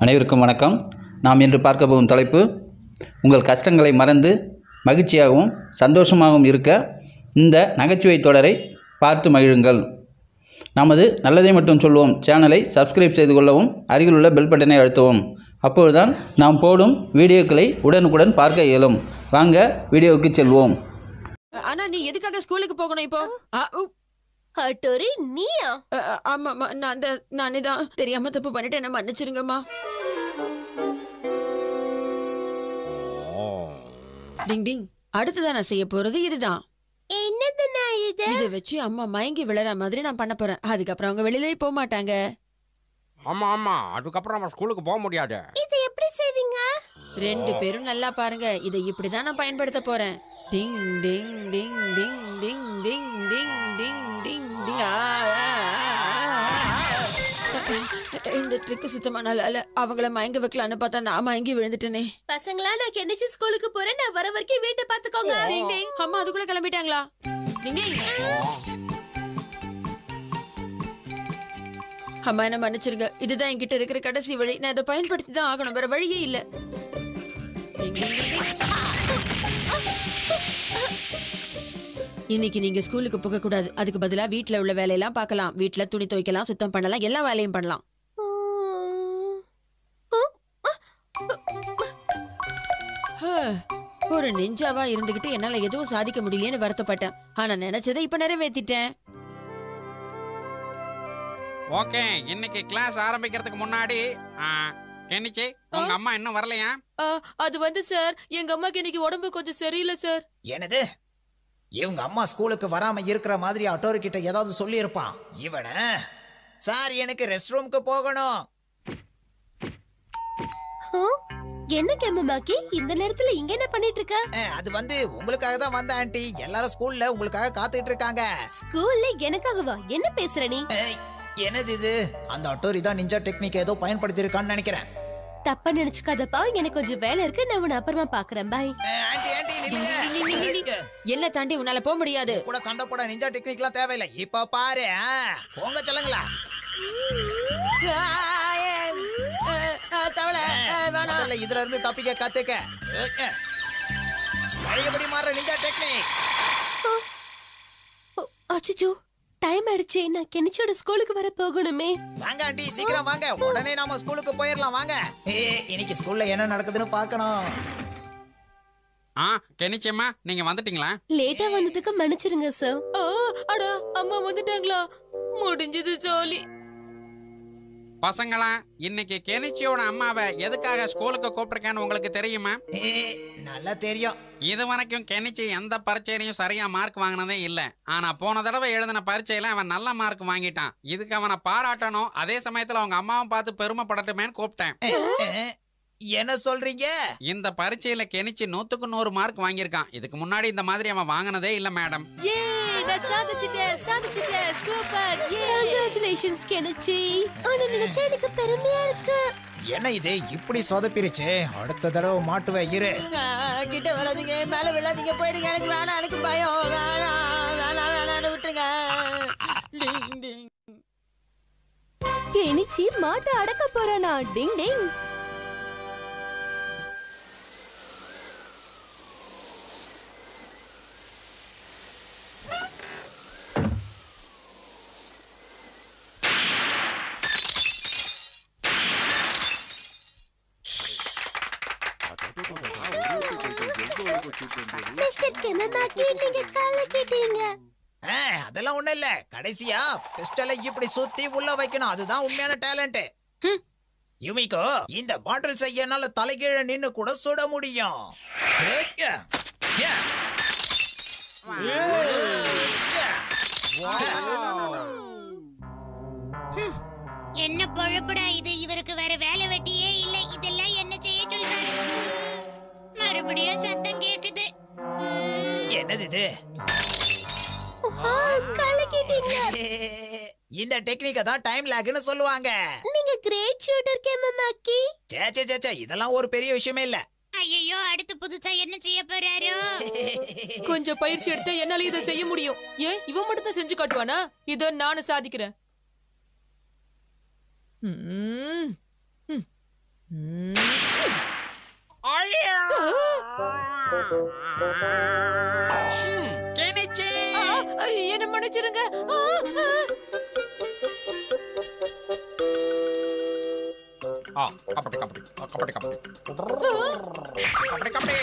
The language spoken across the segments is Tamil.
அனைவருக்கும் வணக்கம் நாம் இன்று பார்க்க போகும் தலைப்பு உங்கள் கஷ்டங்களை மறந்து மகிழ்ச்சியாகவும் சந்தோஷமாகவும் இருக்க இந்த நகைச்சுவை தொடரை பார்த்து மகிழுங்கள் நமது நல்லதை மட்டும் சொல்வோம் சேனலை சப்ஸ்கிரைப் செய்து கொள்ளவும் அருகில் உள்ள பெல் பட்டனை அழுத்தவும் அப்பொழுதுதான் நாம் போடும் வீடியோக்களை உடனுக்குடன் பார்க்க இயலும் வாங்க வீடியோவுக்கு செல்வோம் ஆனா நீ எதுக்காக ஸ்கூலுக்கு போகணும் இப்போ ஆ, உ, ஹட்டோரி நீயா அ, அ, ஆமாம்மா நான் தான் நானே தான் தெரியாம தப்பு பண்ணிட்டேன் என்ன மன்னிச்சிருங்கம்மா டிங் டிங் அடுத்ததான் நான் செய்ய போறது இதுதான் என்னது நான் இது இதை வச்சு அம்மா மயங்கி விழற மாதிரி நான் பண்ண போறேன் அதுக்கப்புறம் அவங்க வெளியிலே போக மாட்டாங்க ஆமா ஆமா அதுக்கப்புறம் நம்ம ஸ்கூலுக்கு போக முடியாது இது எப்படி செய்வீங்க ரெண்டு பேரும் நல்லா பாருங்க இதை இப்படிதான் நான் பயன்படுத்த போறேன் டிங் ding ding ding ding ding ding ding ding டிங் ஆ, ஆ, ஆ, ஆ. இந்த ட்ரிக் சுத்தமா நல்லா இல்ல அவங்கள மயங்க வைக்கலான்னு பார்த்தா நான் மயங்கி விழுந்துட்டேனே பசங்களா நான் கெனிச்சு ஸ்கூலுக்கு போறேன் நான் வர வரைக்கும் வீட்டை பாத்துக்கோங்க டிங் டிங் அம்மா அதுக்குள்ள கிளம்பிட்டாங்களா டிங் டிங் அம்மா என்ன மன்னிச்சிருங்க இதுதான் என்கிட்ட இருக்கிற கடைசி வழி நான் இதை பயன்படுத்தி தான் ஆகணும் வேற வழியே இல்ல டிங் டிங் டிங் டிங். இன்னைக்கு நீங்க ஸ்கூலுக்கு போக கூடாது அதுக்கு பதிலா வீட்ல உள்ள வேலையெல்லாம் பார்க்கலாம் வீட்ல துணி துவைக்கலாம் சுத்தம் பண்ணலாம் எல்லா வேலையும் பண்ணலாம் ஹ, ஒரு நெஞ்சாவா இருந்துகிட்டு என்னால எதுவும் சாதிக்க முடியலையேன்னு வருத்தப்பட்டேன் ஆனா நினைச்சதை இப்ப நிறைவேத்திட்டேன் ஓகே இன்னைக்கு கிளாஸ் ஆரம்பிக்கிறதுக்கு முன்னாடி ஆ, கென்னிச்சி உங்க அம்மா இன்னும் வரலையா அது வந்து சார் எங்க அம்மாக்கு இன்னைக்கு உடம்பு கொஞ்சம் சரியில்லை சார் என்னது இவங்க அம்மா ஸ்கூலுக்கு வராம இருக்கிற மாதிரி அட்டோரு கிட்ட ஏதாவது சொல்லி இருப்பான் இவன சார் எனக்கு ரெஸ்ட் ரூமுக்கு போகணும் என்ன கேமமாக்கி இந்த நேரத்துல இங்க என்ன பண்ணிட்டு இருக்க அஹ், அது வந்து உங்களுக்காக தான் வந்த ஆண்டி எல்லாரும் ஸ்கூல்ல உங்களுக்காக காத்துட்டு இருக்காங்க ஸ்கூல்ல எனக்காகவா என்ன பேசுற நீ ஏய், என்னது இது அந்த அட்டோரி தான் நிஞ்சா டெக்னிக் ஏதோ பயன்படுத்தி இருக்கான்னு நினைக்கிறேன் தப்பா நினைச்சுக்காதப்பா எனக்கு கொஞ்சம் வேலை இருக்கு நான் உன்னை அப்புறமா பாக்குறேன் பாய் அஹ், ஆண்டி ஆண்டி நில்லுங்க என்ன தாண்டி உன்னால போக முடியாது கூட சண்டை போட நிஞ்சா டெக்னிக்லாம் தேவையில்லை இப்ப பாரு ஆ, போங்க சொல்லுங்களா தவளை வேணாம் முதல்ல இதுல இருந்து தப்பிக்க கத்துக்க அஹ், பழையபடி மாற நிஞ்சா டெக்னிக் அச்சோ டைம் ஆயிடுச்சு நான் கெனிச்சோட ஸ்கூலுக்கு வர போகணுமே வாங்க ஆண்டி சீக்கிரம் வாங்க உடனே நாம ஸ்கூலுக்கு போயிடலாம் வாங்க ஏ இன்னைக்கு ஸ்கூல்ல என்ன நடக்குதுன்னு பார்க்கணும் ஆ கெனிச்சியம்மா நீங்க வந்துட்டீங்களா லேட்டா வந்ததுக்கு மன்னிச்சிருங்க சார் ஆ, அடா அம்மா வந்துட்டாங்களா முடிஞ்சது ஜோலி பசங்களா இன்னைக்கு கெனிச்சியோட அம்மாவை எதுக்காக ஸ்கூலுக்கு கூப்பிட்டிருக்கேன்னு உங்களுக்கு தெரியுமா ஏ நல்லா தெரியும் இது வரைக்கும் கெனிச்சி எந்த பரீட்சையிலையும் சரியா மார்க் வாங்கினதே இல்ல ஆனா போன தடவை எழுதின பரீட்சையில அவன் நல்ல மார்க் வாங்கிட்டான் இதுக்கு அவனை பாராட்டணும் அதே சமயத்துல அவங்க அம்மாவும் பார்த்து பெருமைப்படட்டுமேன்னு கூப்பிட்டேன் அஹ், என்ன சொல்றீங்க இந்த பரீட்சையில கெனிச்சி நூத்துக்கு நூறு மார்க் வாங்கியிருக்கான் இதுக்கு முன்னாடி இந்த மாதிரி அவன் வாங்கினதே இல்ல மேடம் ஏ நான் சாதிச்சிட்டேன் சாதிச்சிட்டேன் சூப்பர் ஏ கங்க்ராச்சுலேஷன்ஸ் கெனிச்சி ஆனா நினைச்சா எனக்கு பெருமையா இருக்கு என்ன இது இப்படி சொதப்பிருச்சு அடுத்த தடவை மாட்டுவேன் இரு ஆ, கிட்ட வராதீங்க மேல விழாதீங்க போயிடுங்க எனக்கு வேணாம் எனக்கு பயம் வேணாம் வேணாம் வேணாம்னு விட்டுருங்க டிங் டிங் கெனிச்சி மாட்டை அடக்க போறானா டிங் டிங் மிஸ்டர் கெமமாக்கி நீங்க கலக்கிட்டீங்க அஹ், அதெல்லாம் ஒண்ணும் இல்ல கடைசியா பிஸ்டலை இப்படி சுத்தி உள்ள வைக்கணும் அதுதான் உண்மையான டேலண்ட் யுமிகோ இந்த பாட்டில் செய்ய என்னால தலைகீழ நின்னு கூட சுட முடியும் ஏக்க. ஏ. ஏ. என்ன பொழப்புடா இது இவருக்கு வேற வேலை வெட்டியே இல்ல இதெல்லாம் என்ன செய்ய சொல்றாரு மறுபடியும் சத்தம் கேக்குது என்னது இது கலக்கிட்டீங்க இந்த டெக்னிக்க தான் டைம் லேக்னு சொல்லுவாங்க நீங்க கிரேட் ஷூட்டர் கெமமாக்கி சே சே சே, சே இதெல்லாம் ஒரு பெரிய விஷயமே இல்ல ஐயோ அடுத்து புதுசா என்ன செய்ய போறாரோ கொஞ்சம் பயிற்சி எடுத்தா என்னால இதை செய்ய முடியும் ஏன் இவன் மட்டும் தான் செஞ்சு காட்டுவானா இத நானும் சாதிக்கிறேன் ம். ம். கெனிச்சி ஆ, என்ன மன்னிச்சிருங்க ஆ, ஆ. ஆ கபடி கபடி ஆ, கபடி கபடி கபடி கபடி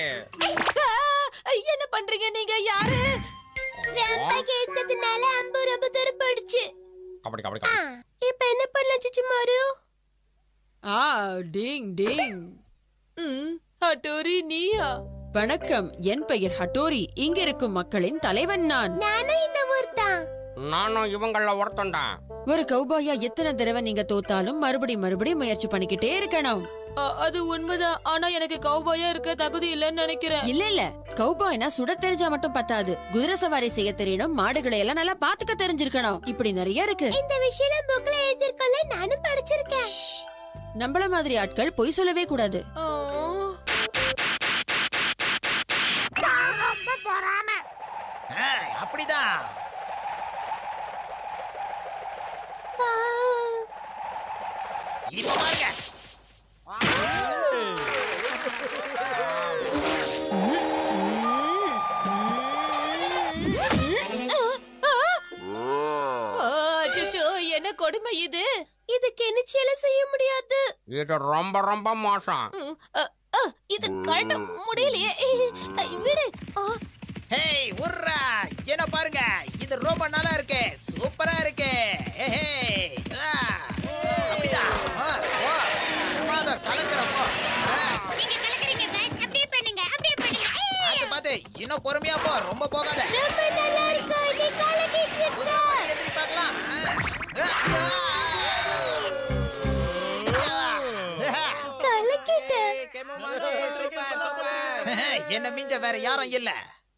ஆ, என்ன பண்றீங்க நீங்க யாரு ரொம்ப கேட்டதுனால அம்பு ரொம்ப தூரம் போயிடுச்சு கபடி கபடி ஆ, கபடி இப்ப என்ன பண்ணலாம் சுச்சுமாரு ஆ டிங் டிங் ம், ஹட்டோரி நீயா வணக்கம் என் பெயர் ஹட்டோரி இங்க இருக்கும் மக்களின் தலைவன் நான் நானும் இந்த ஊர் தான் நானும் இவங்கள ஒருத்தன்டா ஒரு கௌபாயா எத்தனை தடவை நீங்க தோத்தாலும் மறுபடி மறுபடி முயற்சி பண்ணிக்கிட்டே இருக்கணும் ஆ, அது உண்மைதான் ஆனா எனக்கு கௌபாயா இருக்க தகுதி இல்லைன்னு நினைக்கிறேன் இல்ல இல்ல கௌபாய்னா சுட தெரிஞ்சா மட்டும் பத்தாது குதிரை சவாரி செய்ய தெரியணும் மாடுகளை எல்லாம் நல்லா பாத்துக்க தெரிஞ்சிருக்கணும் இப்படி நிறைய இருக்கு இந்த விஷயம் புக்ல எழுதிருக்கோம்ல நானும் படிச்சிருக்கேன் நம்மள மாதிரி ஆட்கள் பொய் சொல்லவே கூடாது ஆ. ரொம்ப பொறாம ஆ, அப்படிதான் இப்ப பாருங்க ஆ, அச்சச்சோ, என்ன கொடுமை இது இது கெனிச்சியால செய்ய முடியாது இது ரொம்ப ரொம்ப மோசம் ம், அ, அ, இது கழட்ட முடியலையே அ, விடு ஆ, ஹேய் உர்ரா என்ன பாருங்க இது ரொம்ப நல்லா இருக்கு சூப்பரா இருக்கு ஹே ஆ, அப்படிதான் ஆ, ஓ சும்மா அதை கலக்குறப்போ ஆ, நீங்க கலக்குறீங்க guys அப்படியே பண்ணுங்க அப்படியே பண்ணுங்க ஏய், பார்த்து பார்த்து இன்னும் பொறுமையா போ ரொம்ப போகாத ரொம்ப நல்லா இருக்கு நீ கலக்கிட்டு இருக்க கொஞ்சம் மாதிரி எந்திரி பார்க்கலாம் ஆ, ஆ, ஆ. கலக்கிட்ட என்ன மிஞ்ச வேற யாரும் இல்ல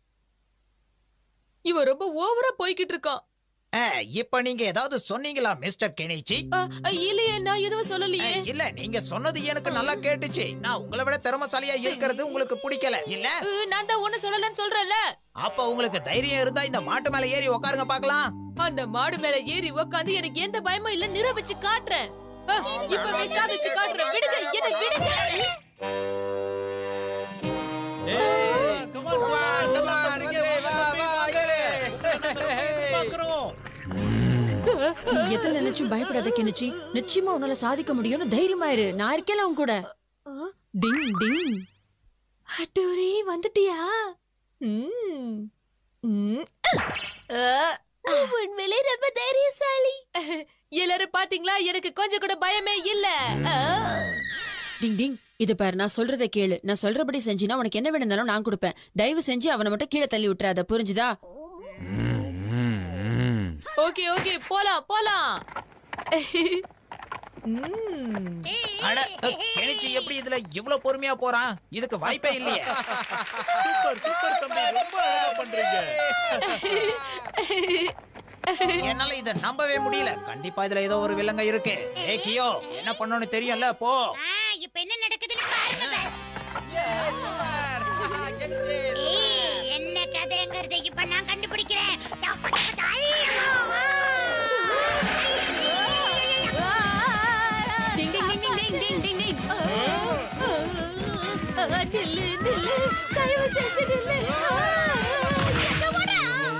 இவன் ரொம்ப ஓவரா போய்கிட்டு இருக்கான் ஆ, இப்ப நீங்க ஏதாவது சொன்னீங்களா மிஸ்டர் கெனிச்சி அ, அ, இல்லையே நான் எதுவும் சொல்லலையே ஏய், இல்ல நீங்க சொன்னது எனக்கு நல்லா கேட்டுச்சு நான் உங்களை விட திறமசாலியா இருக்கிறது உங்களுக்கு பிடிக்கல இல்ல அ, நான் தான் ஒண்ணு சொல்லலன்னு சொல்றேன்ல அப்ப உங்களுக்கு தைரியம் இருந்தா இந்த மாட்டு மேல ஏறி உட்காருங்க பாக்கலாம் அந்த மாடு மேல ஏறி உக்காந்து எனக்கு எந்த பயமும் இல்ல நிரூபிச்சு காட்டுறேன் அ, இப்பவே சாதிச்சு காட்டுறேன் விடுங்க என்ன விடுங்க நீ எத்தனை நினைச்சும் பயப்படாத கிணச்சி நிச்சயமா உன்னால சாதிக்க முடியும்னு தைரியமா இரு நான் இருக்கேன் உன் கூட டிங் டிங் ஹட்டோரி வந்துட்டியா ம். ம். உண்மையிலே ரொம்ப தைரியசாலி எல்லாரும் பாத்தீங்களா எனக்கு கொஞ்சம் கூட பயமே இல்ல ஆ. டிங் டிங் இது பாரு நான் சொல்றதை கேளு நான் சொல்றபடி செஞ்சினா உனக்கு என்ன வேணும்னாலும் நான் கொடுப்பேன் தயவு செஞ்சு அவனை மட்டும் கீழே தள்ளி விட்டுறாத புரிஞ்சுதா ஓகே ஓகே போலாம் போலாம் ம். அட கெனிச்சி எப்படி இதுல இவ்வளவு பொறுமையா போறான் இதுக்கு வாய்ப்பே இல்லையே சூப்பர் சூப்பர் தம்பி ரொம்ப அழகா பண்றீங்க என்னால இத நம்பவே முடியல கண்டிப்பா இதுல ஏதோ ஒரு வில்லங்க இருக்கு ஏ கியோ என்ன பண்ணணும்னு தெரியும்ல போ ஆ, இப்ப என்ன நடக்குதுன்னு பாருங்க பாஸ் ஏய், என்ன கதைங்கிறதை இப்ப நான் கண்டுபிடிக்கிறேன் தப்பு, தப்பு, தப்பு. டிங் ding ding ding ding ding டிங் ஆ, நில்லு நில்லு தயவு செஞ்சு நில்லு ஆ, எங்க போறா?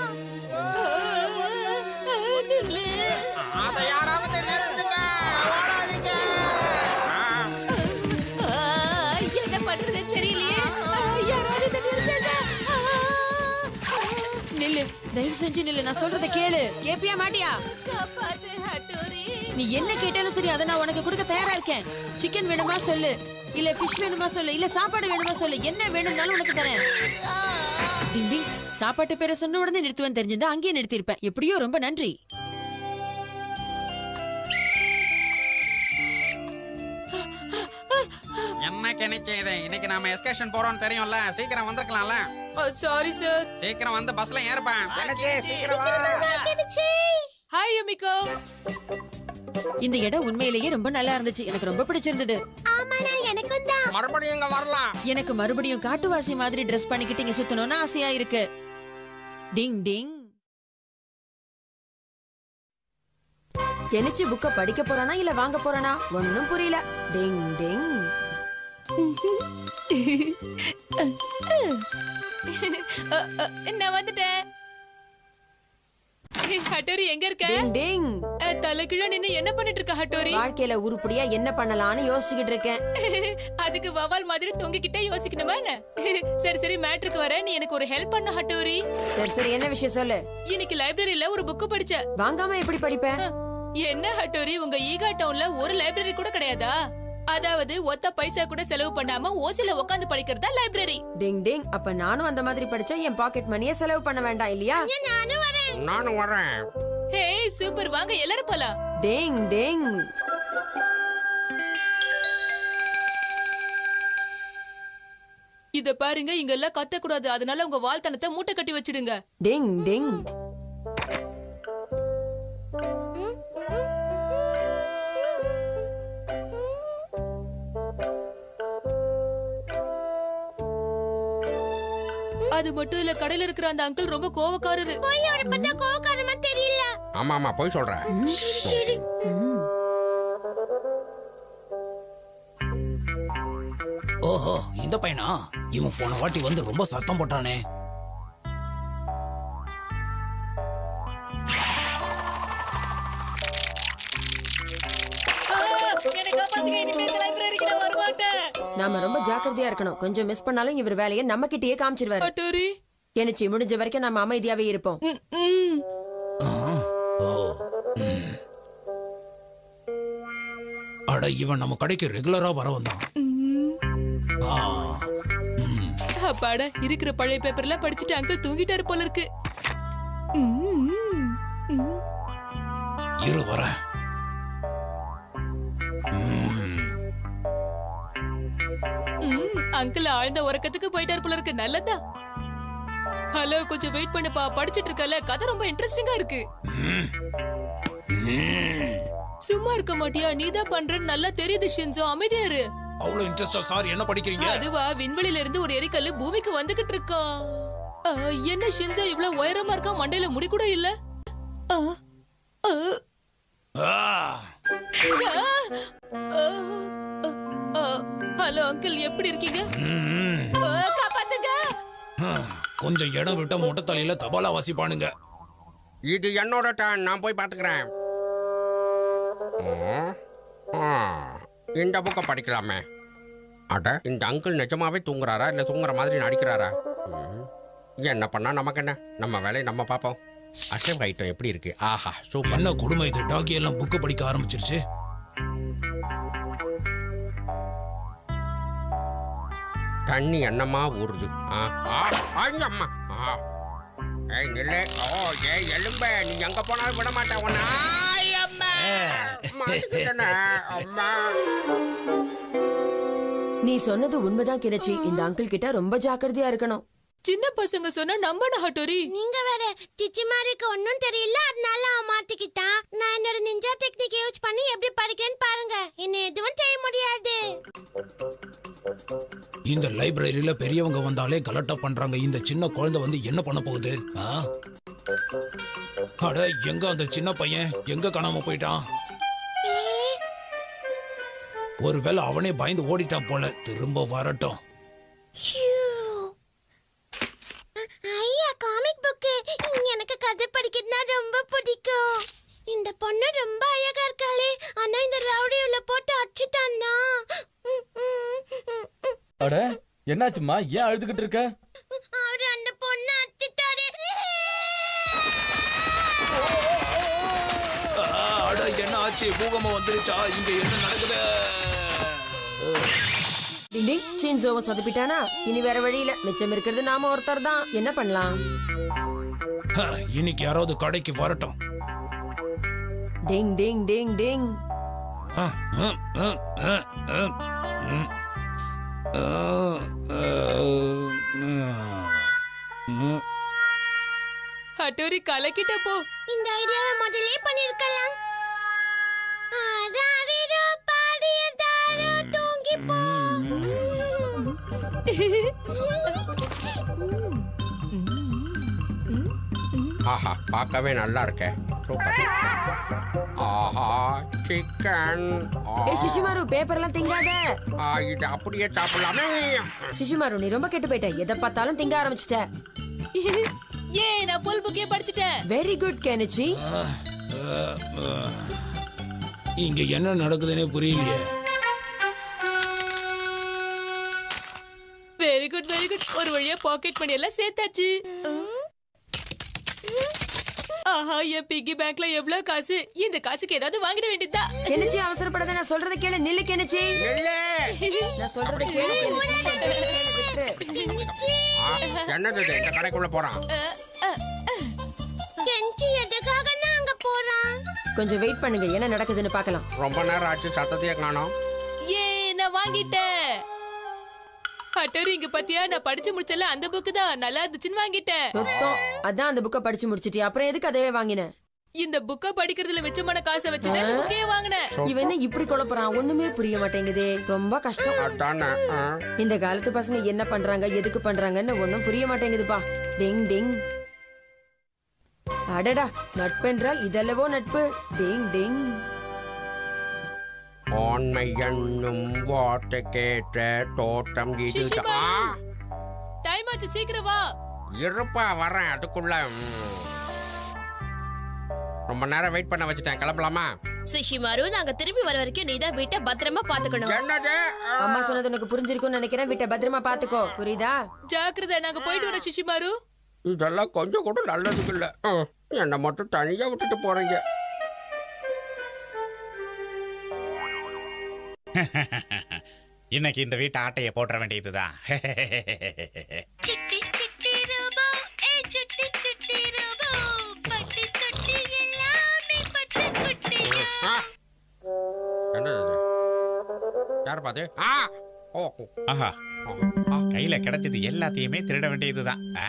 ஆ, நில்லு அதை யாராவது நிறுத்துங்க ஓடாதீங்க ஆ, என்ன பண்றதுன்னு தெரியலையே ஆ, யாராவது இதை நிறுத்துங்க. ஆ, நில்லு தயவு செஞ்சு நில்லு நான் சொல்றதை கேளு கேப்பியா மாட்டியா காப்பாத்து ஹட்டோரி நீ என்ன கேட்டாலும் சரி அதை நான் உனக்கு கொடுக்க தயாரா இருக்கேன் சிக்கன் வேணுமா சொல்லு இல்ல ஃபிஷ் வேணுமா சொல்லு இல்ல சாப்பாடு வேணுமா சொல்லு என்ன வேணும்னாலும் உனக்கு தரேன் டிங் டிங் சாப்பாட்டு பேரை சொன்ன உடனே நிறுத்துவேன் தெரிஞ்சிருந்தா அங்கேயே நிறுத்திருப்பேன் எப்படியோ ரொம்ப நன்றி என்ன கெனிச்சு இது இன்னைக்கு நாம எஸ்கேஷன் போறோம் தெரியும்ல சீக்கிரம் வந்திருக்கலாம்ல சாரி சார் சீக்கிரம் வந்து பஸ்ல ஏறுப்பேன் ஹாய் யுமிகோ இந்த இடம் உண்மையிலேயே ரொம்ப நல்லா இருந்துச்சு எனக்கு ரொம்ப பிடிச்சிருந்தது ஆமாடா எனக்கும் தான் மறுபடியும் இங்க வரலாம் எனக்கு மறுபடியும் காட்டுவாசி மாதிரி ட்ரெஸ் பண்ணிக்கிட்டு இங்க சுத்தணும்னு ஆசையா இருக்கு டிங் டிங் கெனிச்சு புக்க படிக்க போறானா இல்ல வாங்க போறானா ஒன்னும் புரியல டிங் டிங் அ, அ, நான் வந்துட்டேன் ஹட்டோரி எங்க இருக்க டிங் டிங் அ, தலைகீழ நின்னு என்ன பண்ணிட்டு இருக்க ஹட்டோரி வாழ்க்கையில உருப்படியா என்ன பண்ணலாம்னு யோசிச்சுக்கிட்டு இருக்கேன் அதுக்கு வவால் மாதிரி தொங்கிக்கிட்டே யோசிக்கணுமா என்ன சரி சரி மேட்ருக்கு வர நீ எனக்கு ஒரு ஹெல்ப் பண்ண ஹட்டோரி சரி சரி என்ன விஷயம் சொல்லு இன்னைக்கு லைப்ரரியில ஒரு புக் படிச்ச வாங்காம எப்படி படிப்பேன் என்ன ஹட்டோரி உங்க ஈகா டவுன்ல ஒரு லைப்ரரி கூட கிடையாதா அதாவது ஒத்த பைசா கூட செலவு பண்ணாம ஓசில உட்காந்து படிக்கிறதா லைப்ரரி டிங் டிங் அப்ப நானும் அந்த மாதிரி படிச்சா என் பாக்கெட் மணியை செலவு பண்ண வேண்டாம் இல்லையா நானும் வரேன் நானும் வரேன் ஹே சூப்பர் வாங்க எல்லாரும் போலாம் டிங் டிங் இத பாருங்க இங்க எல்லாம் கத்த கூடாது அதனால உங்க வாழ்த்தனத்தை மூட்டை கட்டி வச்சிடுங்க டிங் டிங் அது மட்டும் இல்ல கடையில இருக்கிற அந்த அங்கிள் ரொம்ப கோவக்காரரு போய் அவரை பார்த்தா கோவக்காரமா தெரியல ஆமா ஆமா போய் சொல்றேன் சரி ஓஹோ இந்த பையனா இவன் போன வாட்டி வந்து ரொம்ப சத்தம் போட்டானே நாம ரொம்ப ஜாக்கிரதையா இருக்கணும் கொஞ்சம் மிஸ் பண்ணாலும் இவர் வேலையை நம்ம கிட்டயே காமிச்சிருவாரு ஹட்டோரி கெனிச்சு முடிஞ்ச வரைக்கும் நம்ம அமைதியாவே இருப்போம் ம், ம். ஓ ம். அட இவன் நம்ம கடைக்கு ரெகுலரா வர வந்தான் ஆ, ம். அப்பாடா இருக்கிற பழைய பேப்பர்லாம் படிச்சுட்டு அங்கிள் தூங்கிட்டாரு போல இருக்கு ம், ம், ம். இரு வரேன் ம். ம், அங்கிள் ஆழ்ந்த உறக்கத்துக்கு போயிட்டாரு போல இருக்கு நல்லதா ஹலோ கொஞ்சம் வெயிட் பண்ணுப்பா படிச்சிட்டு இருக்கல கதை ரொம்ப இன்ட்ரெஸ்டிங்கா இருக்கு சும்மா இருக்க மாட்டியா நீதான் பண்றேன்னு நல்லா தெரியுது ஷின்சோ அமைதியா இரு அவ்வளவு இன்ட்ரெஸ்டா சார் என்ன படிக்கிறீங்க அதுவா விண்வெளியில இருந்து ஒரு எரிக்கல்லு பூமிக்கு வந்துகிட்டு இருக்கான் ஆ, என்ன ஷின்சோ இவ்வளவு உயரமா இருக்கா மண்டையில முடி கூட இல்ல ஆ, ஆ, ஆ, ஆ, ஆ, ஆ. ஹலோ அங்கிள் எப்படி இருக்கீங்க ம், ம். ஆ, காப்பாத்துங்க ஆ, கொஞ்சம் இடம் விட்ட மொட்டை தலையில தபாலா வாசிப்பானுங்க இது என்னோட டர்ன் நான் போய் பாத்துக்கிறேன் இந்த புக்கை படிக்கலாமே அட இந்த அங்கிள் நிஜமாவே தூங்குறாரா இல்ல தூங்குற மாதிரி நடிக்கிறாரா ம். என்ன பண்ணா நமக்கு என்ன நம்ம வேலையை நம்ம பார்ப்போம் அசைவ ஐட்டம் எப்படி இருக்கு ஆஹா சூப்பர் என்ன கொடுமை இது டாக்கி எல்லாம் புக்கு படிக்க ஆரம்பிச்சிருச்சு தண்ணி என்னமா ஊறுது ஆ, ஆ, ஐய அம்மா ஆ. ஏய் நில்லு ஓ ஏய் எலும்ப நீ எங்க போனாலும் விட மாட்டேன் உன்னை ஆய், அம்மா. மாட்டிக்கிட்டேனே, அம்மா நீ சொன்னது உண்மைதான் கிணச்சி இந்த அங்கிள் கிட்ட ரொம்ப ஜாக்கிரதையா இருக்கணும் சின்ன பசங்க சொன்னா நம்பன ஹட்டோரி நீங்க வேற சிச்சிமாருக்கு ஒன்னும் தெரியல அதனால அவன் மாட்டிக்கிட்டான் நான் என்னோட நிஞ்சா டெக்னிக் யூஸ் பண்ணி எப்படி படிக்கிறேன்னு பாருங்க என்ன எதுவும் செய்ய முடியாது இந்த லைப்ரரியில பெரியவங்க வந்தாலே கலட்டா பண்றாங்க இந்த சின்ன குழந்தை வந்து என்ன பண்ண போகுது ஆ? அட எங்க அந்த சின்ன பையன் எங்க காணாம போயிட்டான் ஒருவேளை அவனே பயந்து ஓடிட்டான் போல திரும்ப வரட்டும் ஐயா காமிக் புக்கு எனக்கு கதை படிக்கிறதுனா ரொம்ப பிடிக்கும் இந்த பொண்ணு ரொம்ப அழகா இருக்காளே ஆனா இந்த ரவுடி உள்ள போட்டு அடிச்சுட்டான்னா அட என்னாச்சும்மா ஏன் அழுதுகிட்டு இருக்க அவரு அந்த பொண்ணு அடிச்சுட்டாரு ஆ, அட என்ன ஆச்சு பூகம்பம் வந்துருச்சா இங்க என்ன நடக்குது டிங் டிங் ஷின்சோவை சொதப்பிட்டானா இனி வேற வழியில மிச்சம் இருக்கிறது நாம ஒருத்தர் தான் என்ன பண்ணலாம் ஹ, இன்னைக்கு யாராவது கடைக்கு வரட்டும் டிங் டிங் டிங் டிங் ஆ, ஆ, ஆ, ஆ, ஆ, ம். ஆ, ஆ, ம். ஹட்டோரி கலக்கிட்ட போ இந்த ஐடியாவை முதல்லே பண்ணிருக்கலாம் ஆராரிரோ, பாடியதாரோ, தூங்கி போ. ஆஹா பார்க்கவே நல்லா இருக்கே சூப்பர் ஆஹா சிக்கன் ஏ சிசுமாரு பேப்பர்லாம் திங்காத இது அப்படியே சாப்பிடலாமே சிசுமாரு நீ ரொம்ப கெட்டு போயிட்ட எதை பார்த்தாலும் திங்க ஆரம்பிச்சிட்ட ஏ நான் ஃபுல் புக்கே படிச்சிட்டேன் வெரி குட் கெனிச்சி இங்க என்ன நடக்குதுன்னே புரியலையே வெரி குட் வெரி குட் ஒரு வழியா பாக்கெட் மணி எல்லாம் சேர்த்தாச்சு ஆஹா என் பிக்கி பேங்க்ல எவ்வளவு காசு இந்த காசுக்கு ஏதாவது வாங்கிட வேண்டியதா கெனிச்சி அவசரப்படாத நான் சொல்றத கேளு நில்லு கெனிச்சி நான் சொல்றத கேளு கெனிச்சி விட்டுரு. என்னது இது? இந்த கடைக்குள்ள போறான் கெஞ்சி எதுக்காக நாங்க போறோம் கொஞ்சம் வெயிட் பண்ணுங்க என்ன நடக்குதுன்னு பார்க்கலாம் ரொம்ப நேரம் ஆச்சு சத்தத்தையே காணோம் ஏ நான் வாங்கிட்டேன் அட்டோரி இங்க பாத்தியா நான் படிச்சு முடிச்சல அந்த புக்கு தான் நல்லா இருந்துச்சுன்னு வாங்கிட்டேன் சுத்தம் அதான் அந்த புக்கை படிச்சு முடிச்சிட்டியா அப்புறம் எதுக்கு அதவே வாங்கின இந்த புக்க படிக்கிறதுல மிச்சமான காசை வச்சு தான் புக்கே வாங்கினேன் இவன் என்ன இப்படி குழப்புறான் ஒண்ணுமே புரிய மாட்டேங்குதே ரொம்ப கஷ்டம் அதானே ஆ. இந்த காலத்து பசங்க என்ன பண்றாங்க எதுக்கு பண்றாங்கன்னு ஒண்ணும் புரிய மாட்டேங்குதுப்பா டிங் டிங் அடடா நட்பென்றால் இதல்லவோ நட்பு டிங் டிங் ஆண்மை என்னும் வார்த்தை கேட்ட தோட்டம் இதுதான் சிசிமா. ஆ, டைம் ஆச்சு சீக்கிரம் வா இருப்பா வரேன் அதுக்குள்ள ம். ரொம்ப நேரம் வெயிட் பண்ண வச்சுட்டேன் கிளம்பலாமா சுஷிமாரு நாங்க திரும்பி வர வரைக்கும் நீ தான் வீட்டை பத்திரமா பாத்துக்கணும் என்னது ஆ. அம்மா சொன்னது உனக்கு புரிஞ்சிருக்கும்னு நினைக்கிறேன் வீட்டை பத்திரமா பாத்துக்கோ புரியுதா ஜாக்கிரதை நாங்க போயிட்டு வரோம் சிஷிமாரு இதெல்லாம் கொஞ்சம் கூட நல்லதுக்கு இல்ல ஆ, என்னை மட்டும் தனியா விட்டுட்டு போறீங்க இன்னைக்கு இந்த வீட்டு ஆட்டைய போட்டுற வேண்டியதுதான் சிட்டி சிட்டி ரோபோ ஏ சுட்டி சுட்டி ரோபோ பட்டி தொட்டி எல்லாமே பட்டு குட்டியா ஆ. என்னது இது? யார் பாத்து ஆ ஓ ஓ. ஆஹா கையில கிடைச்சது எல்லாத்தையுமே திருட வேண்டியதுதான் ஆ.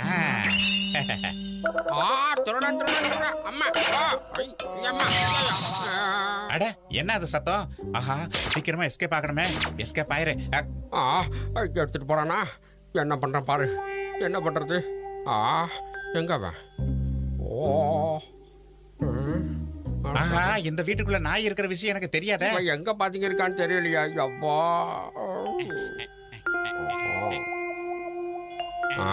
ஆ திருடன் திருடன் திருடன் அம்மா ஆ, ஐ, அம்மா ஐயா. ஆ. அட என்ன அது சத்தம் ஆஹா சீக்கிரமா எஸ்கேப் ஆகணுமே எஸ்கேப் ஆயிரு அ, ஆ ஐயோ, எடுத்துட்டு போறானா என்ன பண்றான் பாரு என்ன பண்றது ஆ எங்க அவன் ஓ ம். ஆஹா இந்த வீட்டுக்குள்ள நாய் இருக்கிற விஷயம் எனக்கு தெரியாதே இவன் எங்க பாத்தீங்க இருக்கான்னு தெரியலையா அப்பா ஆ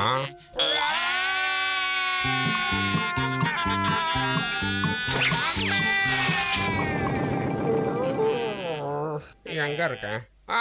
எங்க இருக்கேன் ஆ!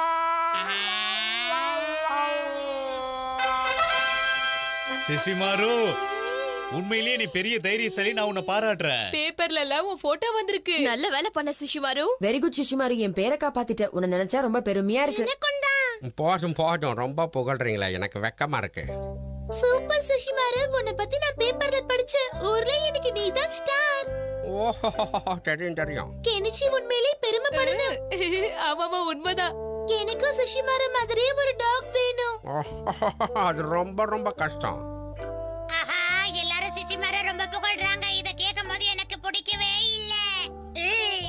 சிசிமாரு உண்மையிலேயே நீ பெரிய தைரியசாலி நான் உன்னை பாராட்டுறேன் பேப்பர்ல எல்லாம் உன் போட்டோ வந்திருக்கு நல்ல வேலை பண்ண சுஷிமாரு வெரி குட் சிஷுமாரு என் பேரை காப்பாத்திட்ட உன்னை நினைச்சா ரொம்ப பெருமையா இருக்கு போதும் போதும் ரொம்ப புகழ்றீங்களா எனக்கு வெக்கமா இருக்கு சூப்பர் சுஷிமாரு உன்னை பத்தி நான் பேப்பர்ல படிச்சேன் ஊர்ல எனக்கு நீதான் ஸ்டார் ஓஹோ தெரியும் தெரியும் கெனிச்சி உண்மையிலே பெருமைப்படணும் ஆமாமா உண்மைதான் எனக்கும் சுஷிமாரு மாதிரியே ஒரு டாக் வேணும் ஓஹோ, அது ரொம்ப ரொம்ப கஷ்டம் ஆஹா எல்லாரும் சுஷிமார ரொம்ப புகழ்றாங்க இத கேட்கும் போது எனக்கு பிடிக்கவே இல்ல ஏய்.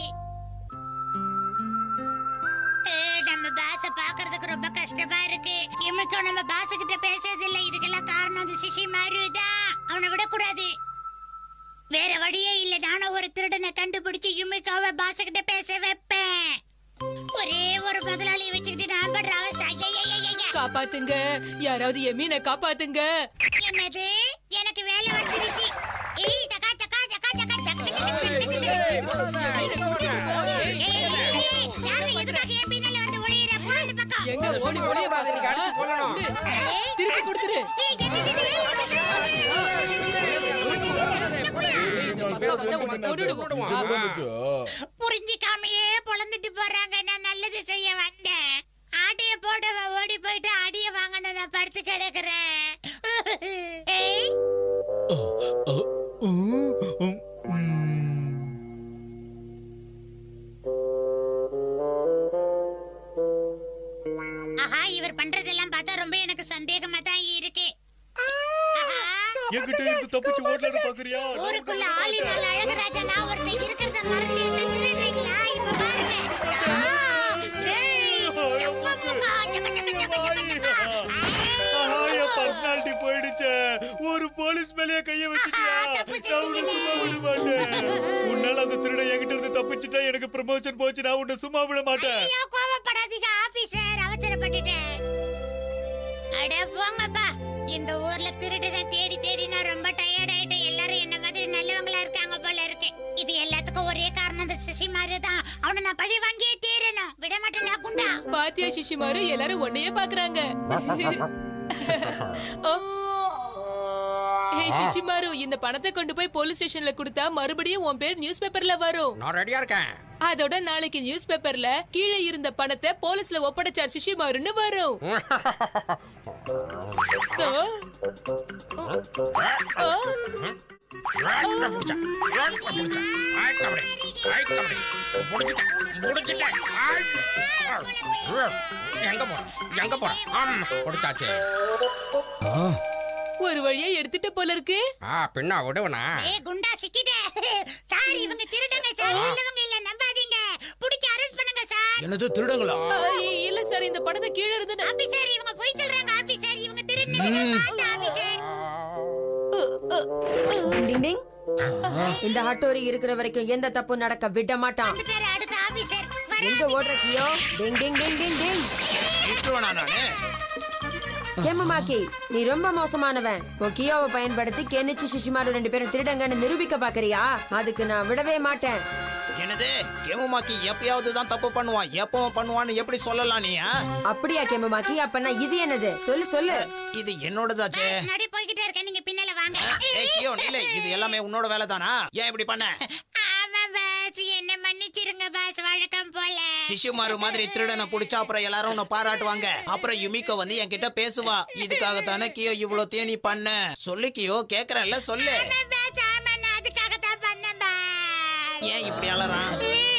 ஏய், நம்ம பாச பாக்குறதுக்கு ரொம்ப கஷ்டமா இருக்கு இமைக்கும் நம்ம பாச கிட்ட பேசுறது இல்ல இதுக்கெல்லாம் காரணம் அந்த சிஷி தான் அவனை விடக்கூடாது வேற வழியே இல்ல நானும் ஒரு திருடனை கண்டுபிடிச்சு யுமிக்காவை பாச கிட்ட பேச வைப்பேன் ஒரே ஒரு முதலாளியை வச்சுக்கிட்டு நான் படுற அவஸ்தை ஐயையையைய. காப்பாத்துங்க யாராவது என் மீனை காப்பாத்துங்க என்னது எனக்கு வேலை வந்துருச்சு ஏய் தக்கா தக்கா தக்கா தக்கா தக்கா தக்கா தக்கா ஏய், ஏய், ஏய், யாரு எதுக்காக என் பின்னால வந்து ஒளியிற? போடா இந்த பக்கம். எங்க ஓடி ஓடி நீங்க அடிச்சு கொல்லணும். ஏய், திருப்பி கொடுத்துரு ஏய், என்னது இது? இந்த பக்கம் வந்தா உன்னை கொன்னுடுவோம். ஆ, புரிஞ்சுக்காமையே பொழந்துட்டு போறாங்க நான் நல்லது செய்ய வந்தேன் ஆட்டைய போட்டவன் ஓடி போயிட்டு அடிய வாங்கணும் நான் படுத்து கிடக்குறேன் ஏய் ஆஹா இவர் பண்றதெல்லாம் பார்த்தா ரொம்ப எனக்கு சந்தேகமா தான் இருக்கு ஆஹா, என்கிட்ட இருந்து தப்பிச்சு ஓடலான்னு பாக்குறியா ஊருக்குள்ள ஆளினால் அழகராஜா நான் ஒருத்தன் இருக்கிறத மறந்து என்ன திருடுறீங்களா இப்ப பாருங்க ஆ, ஏய், எப்ப போங்க? சக்க, சக்க, சக்க, சக்க, சக்க. ஆஹா, என் பர்சனாலிட்டி போயிடுச்சு ஒரு போலீஸ் மேலயே கைய வச்சிட்டியா நான் உன்னை சும்மா விட மாட்டேன் உன்னால அந்த திருடன் என்கிட்ட இருந்து தப்பிச்சுட்டா எனக்கு ப்ரமோஷன் போச்சு நான் உன்னை சும்மா விட மாட்டேன் ஐயோ கோவப்படாதீங்க ஆபீசர் அவசரப்பட்டுட்டேன் அட போங்கப்பா இந்த ஊர்ல திருடனை தேடி தேடி நான் ரொம்ப டயர்ட் ஆயிட்டேன் எல்லாரும் என்ன மாதிரி நல்லவங்களா இருக்காங்க போல இருக்கு இது எல்லாத்துக்கும் ஒரே காரணம் இந்த சிசி மாதிரி தான் அவனை நான் பழி வாங்கியே தீரணும் விட மாட்டேன் நான் குண்டா பாத்தியா சிஷிமாரு எல்லாரும் உன்னையே பாக்குறாங்க ஓ. ஹே சிஷிமாரு இந்த பணத்தை கொண்டு போய் போலீஸ் ஸ்டேஷன்ல கொடுத்தா மறுபடியும் உன் பேர் நியூஸ் பேப்பர்ல வரும் நான் ரெடியா இருக்கேன் அதோட நாளைக்கு நியூஸ் பேப்பர்ல கீழே இருந்த பணத்தை போலீஸ்ல ஒப்படைச்சார் சிஷிமாருன்னு வரும் ஆ? ஆ? எங்க போற எங்க போற ஆமா கொடுத்தாச்சு ஒரு வழியா எடுத்துட்ட போல இருக்கு ஆ பின்ன விடுவனா ஏய் குண்டா சிக்கிட்டே சார் இவங்க திருடங்க சார் நல்லவங்க இல்ல நம்பாதீங்க புடிச்சு அரெஸ்ட் பண்ணுங்க சார் என்னது திருடங்களா ஆ, இ- இல்ல சார் இந்த பணத்தை கீழே இருந்து ஆபீசர் இவங்க போய் சொல்றாங்க ஆபீசர் இவங்க திருடங்க ஆபீசர் டிங் டிங் இந்த ஹட்டோரி இருக்கிற வரைக்கும் எந்த தப்பும் நடக்க விட மாட்டான் வந்துட்டாரு அடுத்த ஆபீசர் எங்க ஓடுற கியோ டிங் டிங் டிங் டிங் டிங் விட்டுருவேனா நானு கேமமாக்கி நீ ரொம்ப மோசமானவன் உன் கியோவை பயன்படுத்தி கெனிச்சு சிஷிமாரு ரெண்டு பேரும் திருடங்கன்னு நிரூபிக்க பாக்குறியா அதுக்கு நான் விடவே மாட்டேன் என்னது கேமுமாக்கி எப்பயாவது தான் தப்பு பண்ணுவான் எப்பவும் பண்ணுவான்னு எப்படி சொல்லலாம் நீ ஆ? அப்படியா கேமமாக்கி அப்பனா இது என்னது சொல்லு சொல்லு இது என்னோடதாச்சே நடி போய்கிட்டே இருக்கேன் நீங்க பின்னால வாங்க ஏய் கியோ நில்லை இது எல்லாமே உன்னோட வேலை தானா ஏன் இப்படி பண்ண ஆமா பாஸ் என்ன மன்னிச்சிருங்க பாஸ் வழக்கம் போல சிசுமாரு மாதிரி திருடனை புடிச்சா அப்புறம் எல்லாரும் உன்னை பாராட்டுவாங்க அப்புறம் யுமிகோ வந்து என்கிட்ட பேசுவா இதுக்காகத்தானே கியோ இவ்வளவு தேனி பண்ண சொல்லு கியோ கேக்குறேன்ல சொல்லு ஆமா பாஸ் ஆமா நான் அதுக்காக தான் பண்ணேன் பாஸ் ஏன் இப்படி அலறான்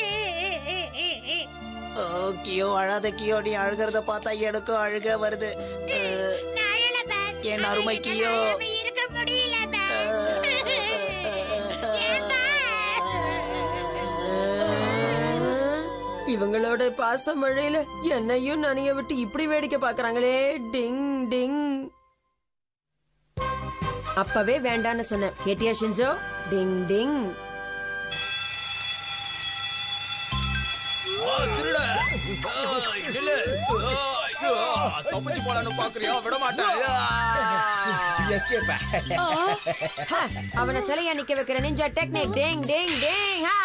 ஓ கியோ அழாத கியோ நீ அழுகிறத பார்த்தா எனக்கும் அழுக வருது அஹ், நான் அழல பாஸ் என் அருமை கியோ நம்ம இருக்க முடியல பாஸ் ஏன் பாஸ்? இவங்களோட பாச மழையில என்னையும் நனைய விட்டு இப்படி வேடிக்கை பாக்குறாங்களே டிங் டிங் அப்பவே வேண்டான்னு சொன்னேன் கேட்டியா ஷின்சோ டிங் டிங் ஓ, திருட ஏய், நில்லு. ஏய், ஆ, தப்பிச்சு போலான்னு பாக்குறியா விட மாட்டேன் ஹ, அவனை சிலையா நிக்க வைக்கிற நிஞ்சா டெக்னிக் டிங் டிங் டிங் ஹா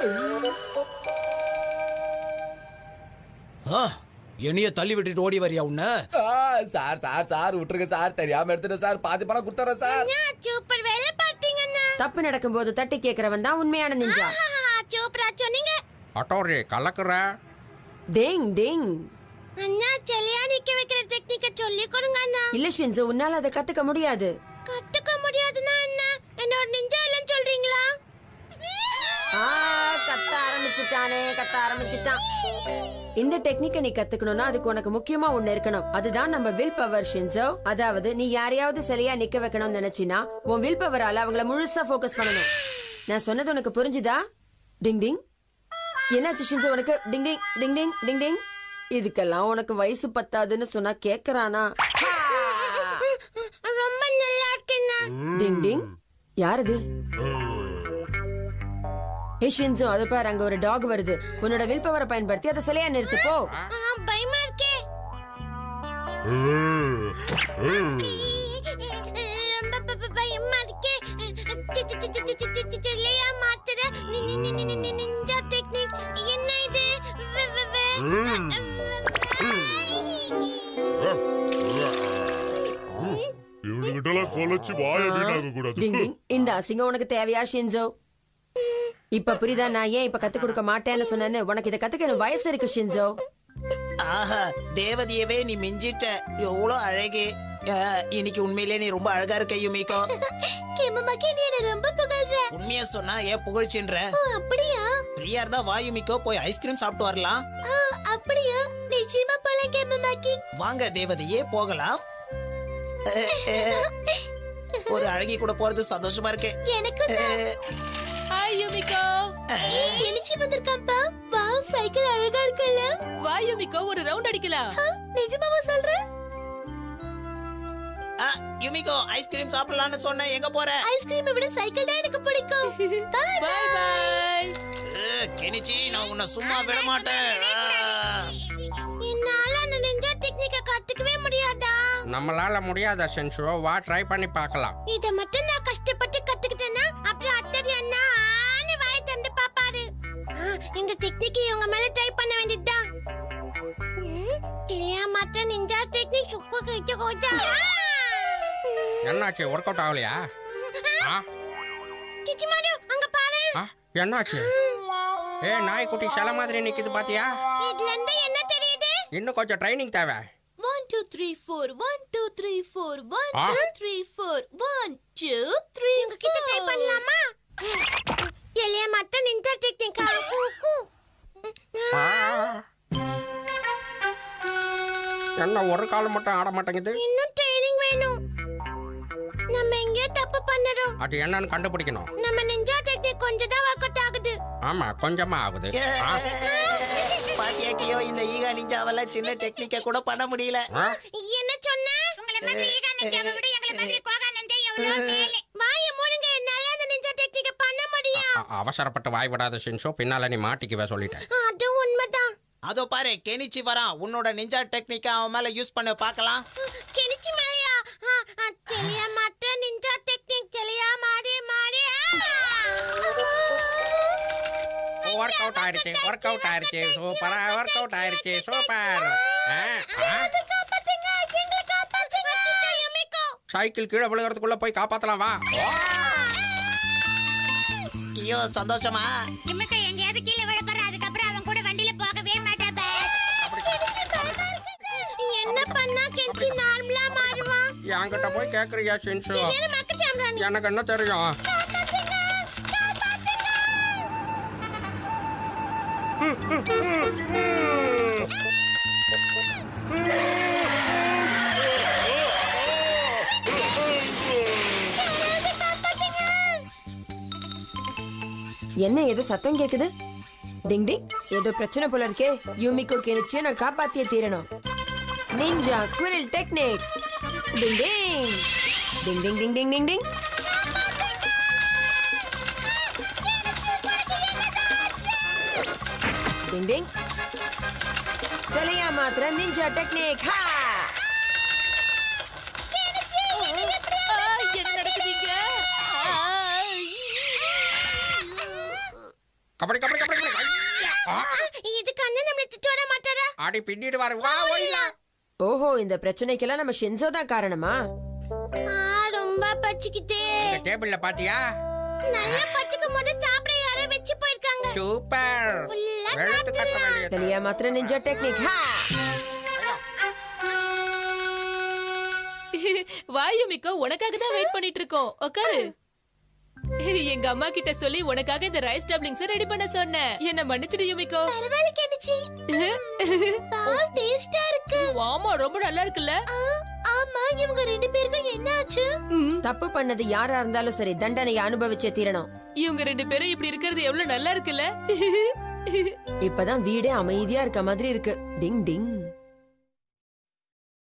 ஆ, என்னைய தள்ளி விட்டுட்டு ஓடி வரியா உன்ன சார் சார் சார் விட்டுருங்க சார் தெரியாம எடுத்துட்டு சார் பாதி பணம் கொடுத்துறேன் சார் அண்ணா, சூப்பர் வேலை பார்த்தீங்கண்ணா தப்பு நடக்கும்போது தட்டி கேக்குறவன் தான் உண்மையான நிஞ்சா ஆஹா, சூப்பரா சொன்னீங்க அட்டோரி கலக்குற டிங் டிங் அண்ணா செல்லையா நிக்க வைக்கிற டெக்னிக்க சொல்லி கொடுங்க அண்ணா இல்ல ஷின்சோ உன்னால அதை கத்துக்க முடியாது கத்துக்க முடியாதுன்னா என்ன என்ன ஒரு நிஞ்சா இல்லைன்னு சொல்றீங்களா ஆ, கத்த ஆரம்பிச்சுட்டானே கத்த ஆரம்பிச்சுட்டான் இந்த டெக்னிக்கை நீ கத்துக்கணும்னா அதுக்கு உனக்கு முக்கியமா ஒண்ணு இருக்கணும் அதுதான் நம்ம வில் பவர் ஷின்சோ அதாவது நீ யாரையாவது சரியா நிக்க வைக்கணும்னு நினைச்சினா உன் வில் பவரால அவங்கள முழுசா ஃபோக்கஸ் பண்ணணும் நான் சொன்னது உனக்கு புரிஞ்சுதா டிங் டிங் என்னாச்சு ஷின்சோ உனக்கு டிங் டிங் டிங் டிங் டிங் டிங் இதுக்கெல்லாம் உனக்கு வயசு பத்தாதுன்னு சொன்னா கேக்குறானா ரொம்ப நல்லா இருக்குண்ணா டிங் டிங் யாரது ஏ ஷின்சோ அதை பாரு அங்க ஒரு டாக் வருது உன்னோட வில் பவரை பயன்படுத்தி அதை சிலையா நிறுத்து போ ஆ, பயமா இருக்கே ரொம்ப ப- ப- பயமா இருக்கே தி- தி- தி- தி- தி- தி- தி- தி- தில்லையா மாத்துற நி- நி- நி- நி- நி- நி- நிஞ்சா டெக்னிக் என்ன இது வெ- வெ- வெ- இவனுகிட்டலாம் கொலைச்சு வாய வீணாக கூடாது டிங் டிங் இந்த அசிங்கம் உனக்கு தேவையா ஷின்சோ இப்ப புரியுதா நான் ஏன் இப்ப கத்து கொடுக்க மாட்டேன்னு சொன்னேன்னு உனக்கு இதை கத்துக்க எனக்கு வயசு இருக்கு ஷின்சோ ஆஹா தேவதையவே நீ மிஞ்சிட்ட எவ்வளவு அழகு ஆ, இன்னைக்கு உண்மையிலே நீ ரொம்ப அழகா இருக்க யுமிகோ கேமமாக்கி நீ என்ன ரொம்ப புகழ்ற உண்மையா சொன்னா ஏன் புகழ்ச்சின்ற ஓ, அப்படியா ஃப்ரீயா இருந்தா வா யுமிகோ போய் ஐஸ்கிரீம் சாப்பிட்டு வரலாம் ஆ, அப்படியா நிச்சயமா போலாம் கேமமாக்கி வாங்க தேவதையே போகலாம் அஹ், அஹ். ஒரு அழகி கூட போறது சந்தோஷமா இருக்கு எனக்கு அஹ், ஹாய் யுமிகோ நினைச்சு வந்திருக்காப்பா வாவ் சைக்கிள் அழகா இருக்குல்ல வா யுமிகோ ஒரு ரவுண்ட் அடிக்கலாம் நிஜமாவா சொல்ற ஆ, யுமிகோ ஐஸ்கிரீம் சாப்பிடலாம்னு சொன்னேன் எங்க போற ஐஸ்கிரீமை விட சைக்கிள் தான் எனக்கு பிடிக்கும் பாய் பாய் அஹ், கெனிச்சி நான் உன்னை சும்மா விட மாட்டேன் ஆ. என்னால அந்த நிஞ்சா டெக்னிக்க கத்துக்கவே முடியாதா நம்மளால முடியாத சென்சோ வா ட்ரை பண்ணி பார்க்கலாம் இத மட்டும் நான் கஷ்டப்பட்டு கத்துக்கிட்டேன்னா அப்புறம் அத்தடி அண்ணா ஆன்னு வாய் தந்து பாப்பாரு ஆ, இந்த டெக்னிக் இவங்க மேல ட்ரை பண்ண வேண்டியதுதான் ம், தெரியாமட்ட நிஞ்சா டெக்னிக் சுக்கு கிட்ட கோச்சா என்னாச்சு ஒர்க் அவுட் ஆகலையா ஆ சிச்சிமாரு அங்க பாரு ஆ என்னாச்சு ஏ நாய்க்குட்டி சில மாதிரி நிக்குது பாத்தியா இதுல இருந்து என்ன தெரியுது இன்னும் கொஞ்சம் ட்ரைனிங் தேவை one two three four one two three four one ஆ. Two three four one two three உங்க கிட்ட ட்ரை பண்ணலாமா எளிய மட்ட நிஞ்சா டெக்னிக் கூ ஆ. என்ன ஒரு கால் மட்டும் ஆட மாட்டேங்குது இன்னும் ட்ரைனிங் வேணும் நம்ம எங்கேயோ தப்பு பண்ணுறோம் அது என்னன்னு கண்டுபிடிக்கணும் நம்ம நிஞ்சா டெக்னிக் கொஞ்சம் தான் ஒர்க் அவுட் ஆகுது ஆமா கொஞ்சமா ஆகுது ஆ. பாத்தியா கியோ இந்த ஈகா நிஞ்சாவல சின்ன டெக்னிக்க கூட பண்ண முடியல ஆ. என்ன சொன்ன உங்களை மாதிரி ஈகா நிஞ்சாவை விட எங்களை மாதிரி கோகா நிஞ்சா எவ்வளவு மேலே வாய மூடுங்க என்னால அந்த நிஞ்சா டெக்னிக்க பண்ண முடியும் அ- அவசரப்பட்டு வாய் விடாத சென்சோ பின்னால நீ மாட்டிக்குவே சொல்லிட்டேன் அது உண்மைதான் அதோ பாரு கெனிச்சி வரான் உன்னோட நிஞ்சா டெக்னிக்க அவன் மேல யூஸ் பண்ண பார்க்கலாம் கெனிச்சி மேலையா தெரிய மாட்ட நிஞ்சா டெக்னிக் தெளியா மாறி மாறி ஒர்க் அவுட் ஆயிடுச்சு ஒர்க் அவுட் ஆயிடுச்சு சூப்பரா ஒர்க் அவுட் ஆயிடுச்சு சூப்பர் ஆ, ஆ. சைக்கிள் கீழே விழுகிறதுக்குள்ள போய் காப்பாத்தலாம் வா கியோ சந்தோஷமா இம்மக்க எங்கேயாவது கீழே விழ போற அதுக்கப்புறம் அவன் கூட வண்டியில போகவே மாட்டேன் என்ன பண்ணா கெஞ்சி நார்மலா மாறுவான் என்கிட்ட போய் கேக்குறியா சென்சோ தெரியாத மக்க சாம்பிராணி எனக்கு என்ன தெரியும் என்ன ஏதோ சத்தம் கேக்குது டிங் டிங் ஏதோ பிரச்சனை போல இருக்கே யூமிக்கோ கிணிச்சு நான் காப்பாத்தியே தீரணும் ninja squirrel technique ding ding ding ding ding ding ding ding ding ding தெளியா மாத்திர நிஞ்சா டெக்னிக் ஹா ஆ, என்ன நடக்குதுங்க கபடி கபடி கபடி கபடி ஐயா! ஆ, இதுக்கு அண்ணன் நம்மள திட்டு வர மாட்டாரா அடி பின்னிட்டு வர வா ஓயிலா ஓஹோ இந்த பிரச்சனைக்கெல்லாம் நம்ம ஷென்சோ தான் காரணமா ஆ, ரொம்ப பச்சிக்கிட்டே இந்த டேபிள்ல பாத்தியா நல்லா பச்சிக்கும் போது சாப்பிட யாரோ வச்சு போயிருக்காங்க சூப்பர் ஃபுல்லா வெளுத்து கட்ட வேண்டியது தெளியா மாத்திர நிஞ்சா டெக்னிக் ஹா வாயுமிக்கோ உனக்காக தான் வெயிட் பண்ணிட்டு இருக்கோம் உட்காரு எங்க அம்மா கிட்ட சொல்லி உனக்காக இந்த ரைஸ் டப்ளிங்ஸ் ரெடி பண்ண சொன்னேன் என்ன மன்னிச்சிடு யுமிக்கோ பரவாயில்ல கெனிச்சி பால் டேஸ்டா இருக்கு ஆமா ரொம்ப நல்லா இருக்குல்ல ஆ, ஆமா இவங்க ரெண்டு பேருக்கும் என்ன ஆச்சு தப்பு பண்ணது யாரா இருந்தாலும் சரி தண்டனையை அனுபவிச்சே தீரணும் இவங்க ரெண்டு பேரும் இப்படி இருக்கிறது எவ்வளவு நல்லா இருக்குல்ல இப்பதான் வீடே அமைதியா இருக்க மாதிரி இருக்கு டிங் டிங்